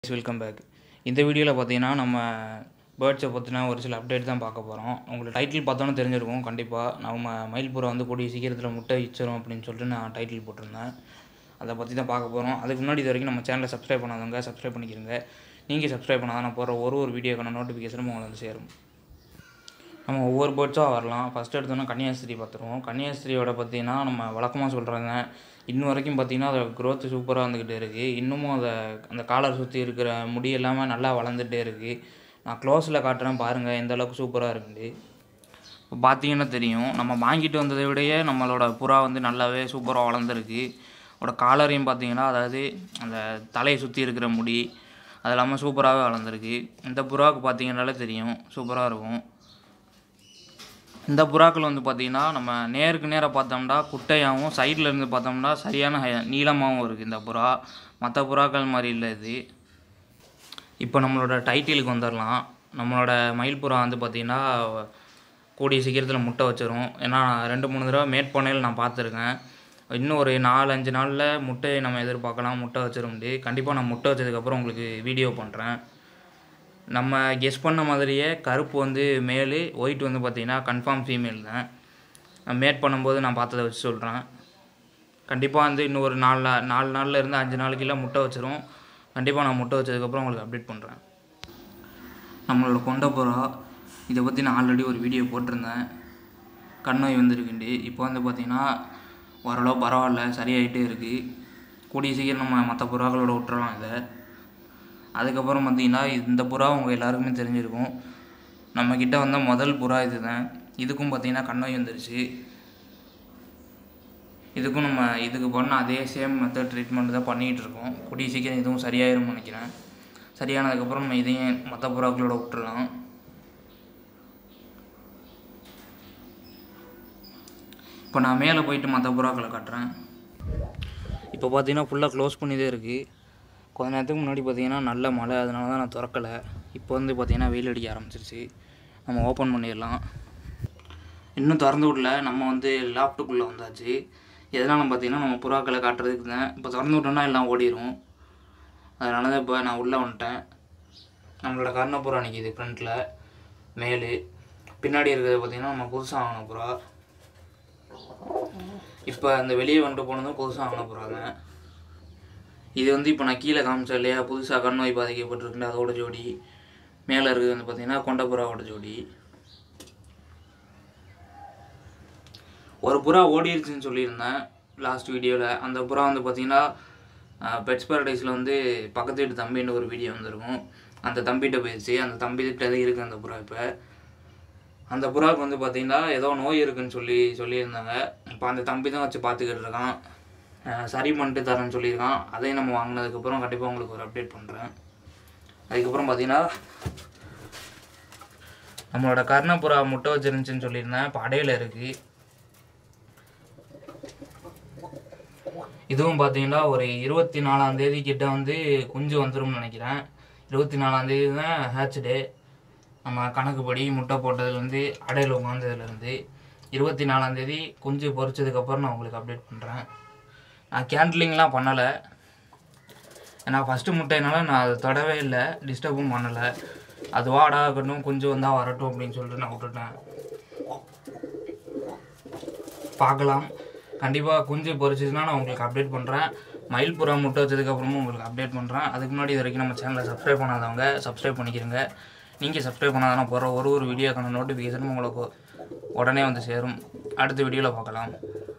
welcome back இந்த வீடியோவில் பார்த்தீங்கன்னா நம்ம பேர்ட்ஸை பற்றின ஒரு சில அப்டேட் தான் பார்க்க போகிறோம் உங்களுக்கு டைட்டில் பார்த்தோன்னே தெரிஞ்சிருக்கும் கண்டிப்பாக நம்ம மயில்புறா வந்து கூடிய சீக்கிரத்தில் முட்டை வச்சிரும் அப்படின்னு சொல்லிட்டு நான் டைட்டில் போட்டிருந்தேன் அதை பற்றி தான் பார்க்க போகிறோம் அதுக்கு முன்னாடி இது வரைக்கும் நம்ம சேனலை சப்ஸ்கிரைப் பண்ணாதவங்க சப்ஸ்கிரைப் பண்ணிக்கிறங்க நீங்கள் சப்ஸ்கிரைப் பண்ணாதான் நான் போகிற ஒரு ஒரு வீடியோக்கான நோட்டிஃபிகேஷனும் உங்களுக்கு வந்து சேரும் நம்ம ஒவ்வொரு பேர்ட்ஸாக வரலாம் ஃபஸ்ட்டு எடுத்தோன்னா கன்னியாஸ்திரி பார்த்துருவோம் கன்னியாஸ்திரியோட பார்த்தீங்கன்னா நம்ம வழக்கமாக சொல்கிறாங்க இன்ன வரைக்கும் பார்த்தீங்கன்னா அதோட growth சூப்பராக வந்துக்கிட்டே இருக்குது இன்னமும் அதை அந்த காலர் சுற்றி இருக்கிற முடி எல்லாமே நல்லா வளர்ந்துட்டே இருக்குது நான் க்ளோஸில் காட்டுறேன் பாருங்கள் எந்த அளவுக்கு சூப்பராக இருக்குது இப்போ பார்த்தீங்கன்னா தெரியும் நம்ம வாங்கிட்டு வந்ததை விடையே நம்மளோட புறா வந்து நல்லாவே சூப்பராக வளர்ந்துருக்கு அதோட காலரையும் பார்த்தீங்கன்னா அதாவது அந்த தலையை சுற்றி இருக்கிற முடி அது இல்லாமல் சூப்பராகவே வளர்ந்துருக்கு இந்த புறாவுக்கு பார்த்தீங்கன்னாலே தெரியும் சூப்பராக இருக்கும் இந்த புறாக்கள் வந்து பார்த்திங்கன்னா நம்ம நேருக்கு நேராக பார்த்தோம்னா குட்டையாகவும் சைடில் இருந்து பார்த்தோம்னா சரியான ஹை- நீளமாகவும் இருக்குது இந்த புறா மற்ற புறாக்கள் மாதிரி இல்லை இது இப்போ நம்மளோட டைட்டிலுக்கு வந்துடலாம் நம்மளோட மயில் புறா வந்து பார்த்திங்கன்னா கூடிய சீக்கிரத்தில் முட்டை வச்சிரும் ஏன்னா நான் ரெண்டு மூணு தடவை மேட் பண்ணையில் நான் பார்த்துருக்கேன் இன்னும் ஒரு நாலு அஞ்சு நாளில் முட்டையை நம்ம எதிர்பார்க்கலாம் முட்டை வச்சிரும்டி கண்டிப்பாக நான் முட்டை வச்சதுக்கப்புறம் உங்களுக்கு வீடியோ பண்ணுறேன் நம்ம கெஸ் பண்ண மாதிரியே கருப்பு வந்து மேலு ஒயிட் வந்து பார்த்தீங்கன்னா கன்ஃபார்ம் ஃபீமேல் தான் நான் மேட் பண்ணும்போது நான் பார்த்ததை வச்சு சொல்கிறேன் கண்டிப்பாக வந்து இன்னும் ஒரு நாலு நா- நாலு நாளில் இருந்து அஞ்சு நாளைக்குள்ள முட்டை வச்சிரும் கண்டிப்பாக நான் முட்டை வச்சதுக்கப்புறம் உங்களுக்கு அப்டேட் பண்ணுறேன் நம்மளோட கொண்ட புறா இதை பற்றி நான் ஆல்ரெடி ஒரு வீடியோ போட்டிருந்தேன் கண்ணோய் வந்திருக்குண்டு இப்போ வந்து பார்த்திங்கன்னா ஓரளவு பரவாயில்ல சரியாயிட்டே இருக்குது கூடிய சீக்கிரம் நம்ம மற்ற புறாக்களோட விட்டுறலாம் இதை அதுக்கப்புறம் பார்த்தீங்கன்னா இந்த புறா உங்கள் எல்லாருக்குமே தெரிஞ்சிருக்கும் நம்ம கிட்ட வந்த முதல் புறா இதுதான் இதுக்கும் பார்த்தீங்கன்னா கண்ணோய் வந்துருச்சு இதுக்கும் நம்ம இதுக்கு பண்ண அதே சேம் மெத்தட் ட்ரீட்மெண்ட் தான் பண்ணிகிட்டு இருக்கோம் கூடிய சீக்கிரம் இதுவும் சரியாயிரும்னு நினைக்கிறேன் சரியானதுக்கப்புறம் நம்ம இதையும் மற்ற புறாக்களோட விட்டுறலாம் இப்போ நான் மேலே போயிட்டு மற்ற புறாக்களை காட்டுறேன் இப்போ பார்த்தீங்கன்னா ஃபுல்லாக க்ளோஸ் பண்ணிதே இருக்குது கொஞ்ச நேரத்துக்கு முன்னாடி பார்த்தீங்கன்னா நல்ல மழை அதனால தான் நான் திறக்கலை இப்போ வந்து பார்த்தீங்கன்னா வெயில் அடிக்க ஆரம்பிச்சிருச்சு நம்ம ஓப்பன் பண்ணிடலாம் இன்னும் திறந்து விடல நம்ம வந்து லேப்டாப்புக்குள்ளே வந்தாச்சு எதனால பார்த்தீங்கன்னா நம்ம புறாக்களை காட்டுறதுக்கு தான் இப்போ திறந்து விட்டோம்னா எல்லாம் ஓடிடும் அதனால தான் இப்போ நான் உள்ளே வந்துட்டேன் நம்மளோட கர்ணப்புறா நிற்கிது ஃப்ரண்ட்டில் மேலு பின்னாடி இருக்கிறது பார்த்தீங்கன்னா நம்ம புதுசாக வாங்கின புறா இப்போ அந்த வெளியே வந்துட்டு போனதும் புதுசாக வாங்கின புறாங்க இது வந்து இப்போ நான் கீழே காமிச்சேன் இல்லையா புதுசாக கண் நோய் பாதிக்கப்பட்டிருக்குல்ல அதோட ஜோடி மேலே இருக்குது வந்து பார்த்தீங்கன்னா கொண்டப்புறாவோட ஜோடி ஒரு புறா ஓடிருச்சுன்னு சொல்லியிருந்தேன் லாஸ்ட் வீடியோவில் அந்த புறா வந்து பார்த்தீங்கன்னா பெட்ஸ் பாரடைஸில் வந்து பக்கத்து வீட்டு தம்பின்னு ஒரு வீடியோ வந்திருக்கும் அந்த தம்பிகிட்ட போயிடுச்சு அந்த தம்பிகிட்ட தான் இருக்குது அந்த புறா இப்போ அந்த புறாவுக்கு வந்து பார்த்தீங்கன்னா ஏதோ நோய் இருக்குன்னு சொல்லி சொல்லியிருந்தாங்க இப்போ அந்த தம்பி தான் வச்சு பார்த்துக்கிட்டு இருக்கான் அஹ் சரி பண்ணிட்டு தரேன்னு சொல்லியிருக்கான் அதையும் நம்ம வாங்கினதுக்கப்புறம் கண்டிப்பாக உங்களுக்கு ஒரு அப்டேட் பண்ணுறேன் அதுக்கப்புறம் பார்த்தீங்கன்னா நம்மளோட கர்ணப்புறா முட்டை வச்சிருந்துச்சுன்னு சொல்லியிருந்தேன் இப்போ அடையில இருக்குது இதுவும் பார்த்தீங்கன்னா ஒரு இருபத்தி நாலாம் தேதி கிட்ட வந்து குஞ்சு வந்துரும்னு நினைக்கிறேன் இருபத்தி நாலாம் தேதி தான் ஹேட்ச் டே நம்ம கணக்குப்படி முட்டை போட்டதுலேருந்து அடையில் உட்காந்ததுலேருந்து இருபத்தி நாலாம் தேதி குஞ்சு பொரிச்சதுக்கப்புறம் நான் உங்களுக்கு அப்டேட் பண்ணுறேன் நான் கேண்ட்லிங்லாம் பண்ணலை ஏன்னா ஃபஸ்ட்டு முட்டைனால நான் அதை தொடவே இல்லை டிஸ்டர்பும் பண்ணலை அது வாடா இருக்கட்டும் குஞ்சு வந்தால் வரட்டும் அப்படின்னு சொல்லிட்டு நான் விட்டுட்டேன் பார்க்கலாம் கண்டிப்பாக குஞ்சு பொரிச்சிச்சுன்னா நான் உங்களுக்கு அப்டேட் பண்ணுறேன் மயில் புறா முட்டை வச்சதுக்கப்புறமும் உங்களுக்கு அப்டேட் பண்ணுறேன் அதுக்கு முன்னாடி இது வரைக்கும் நம்ம சேனலை சப்ஸ்கிரைப் பண்ணாதவங்க சப்ஸ்கிரைப் பண்ணிக்கிறங்க நீங்கள் சப்ஸ்கிரைப் பண்ணாதான் போகிற ஒரு ஒரு வீடியோக்கான நோட்டிஃபிகேஷனும் உங்களுக்கு உடனே வந்து சேரும் அடுத்த வீடியோவில் பார்க்கலாம்